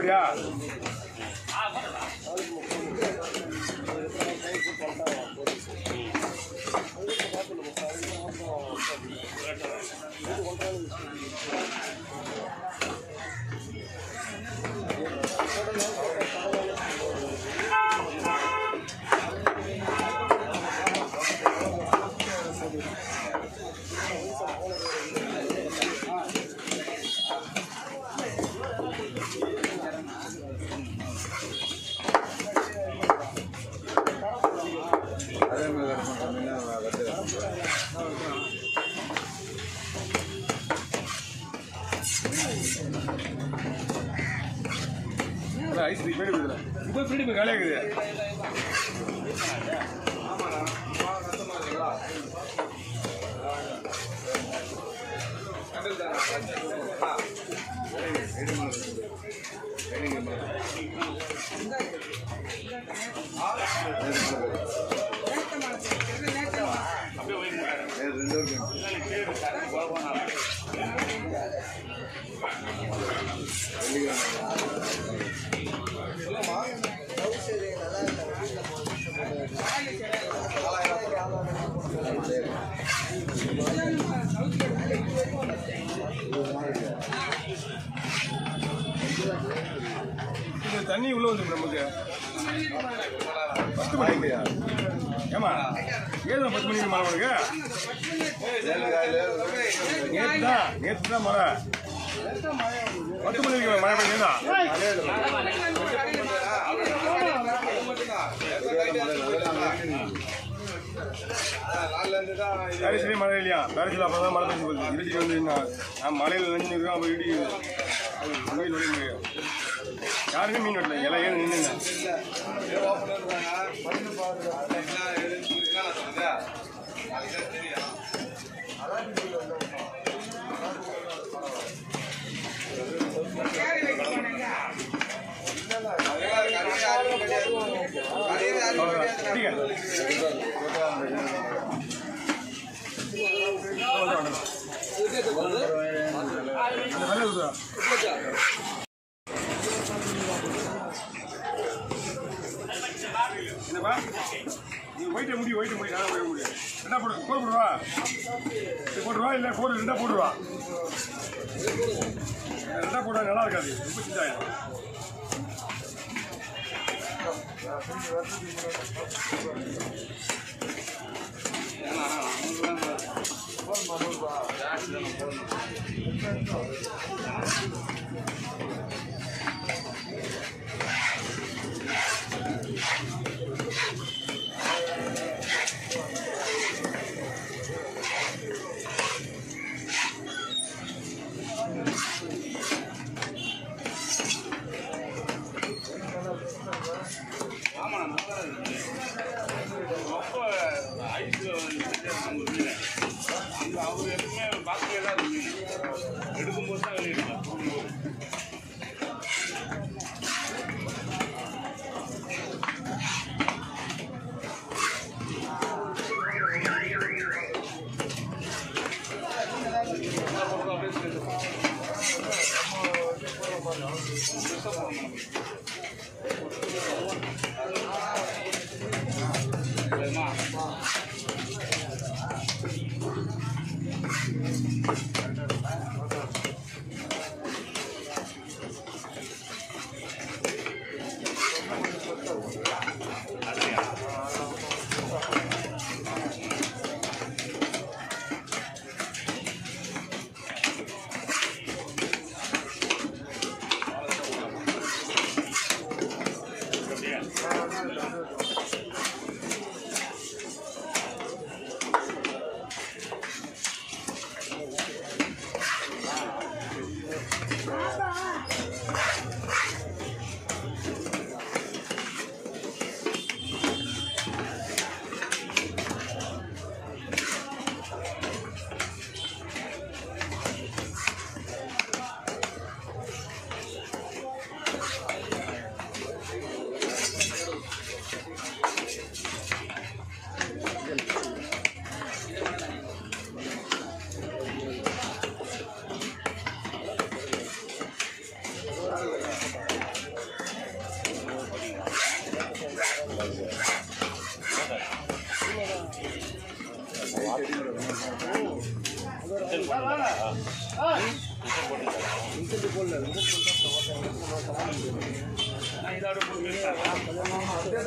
போறியா ஐஸ் போயிட்டு இருக்குதுல இப்போ ஃப்ரீ போய் காலியாக இருக்குது இது தண்ணி உள்ள வந்து நமக்கு பத்து மணி ஏமா ஏழு பத்து மணிக்கு மழை உனக்கு நேற்று தான் நேற்று தான் மழை பத்து மணிக்கு மழை பெய்யுதா பேரிஸ்லேயே மழை இல்லையா பேரிஸில் அப்போ தான் மழை பெஞ்சு போகுது இடிச்சு வந்து நான் நான் மலையில் நின்று இருக்கேன் அப்போ இடி மீன் நுழைய முடியும் யாருமே மீன் வெட்டல எல்லாம் ஏன் நின்று அந்த வெள்ளை ஊதுறா என்னப்பா நீ ஒயிட்ட முடி ஒயிட்ட முடி நான் ஒயிட்ட முடி ரெண்டா போடு கோடு போடுவா இது போட்டுருவா இல்லை கோடு ரெண்டா போடுவா ரெண்டா போடுவா நல்லா இருக்காது ரொம்ப சிந்தாயிடும் அவர் எப்பவுமே பார்க்கவே தான் இருக்கு எடுக்கும்போது தான் வெளியிடலாம் நான் இதோட முடிஞ்சிருக்கேன்